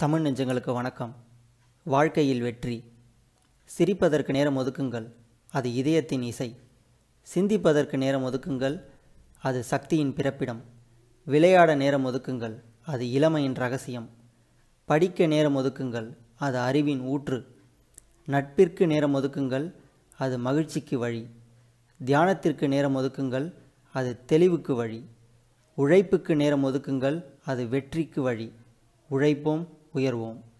தமிழ் நெஞ்சங்களுக்கு வணக்கம் வாழ்க்கையில் வெற்றி சிரிப்பதற்கு நேரம் ஒதுக்குங்கள் அது இதயத்தின் இசை சிந்திப்பதற்கு நேரம் ஒதுக்குங்கள் அது சக்தியின் பிறப்பிடம் விளையாட நேரம் ஒதுக்குங்கள் அது இளமையின் ரகசியம் படிக்க நேரம் ஒதுக்குங்கள் அது அறிவின் ஊற்று நட்பிற்கு நேரம் ஒதுக்குங்கள் அது மகிழ்ச்சிக்கு வழி தியானத்திற்கு நேரம் ஒதுக்குங்கள் அது தெளிவுக்கு வழி உழைப்புக்கு நேரம் ஒதுக்குங்கள் அது வெற்றிக்கு வழி உழைப்போம் உயர்வோம்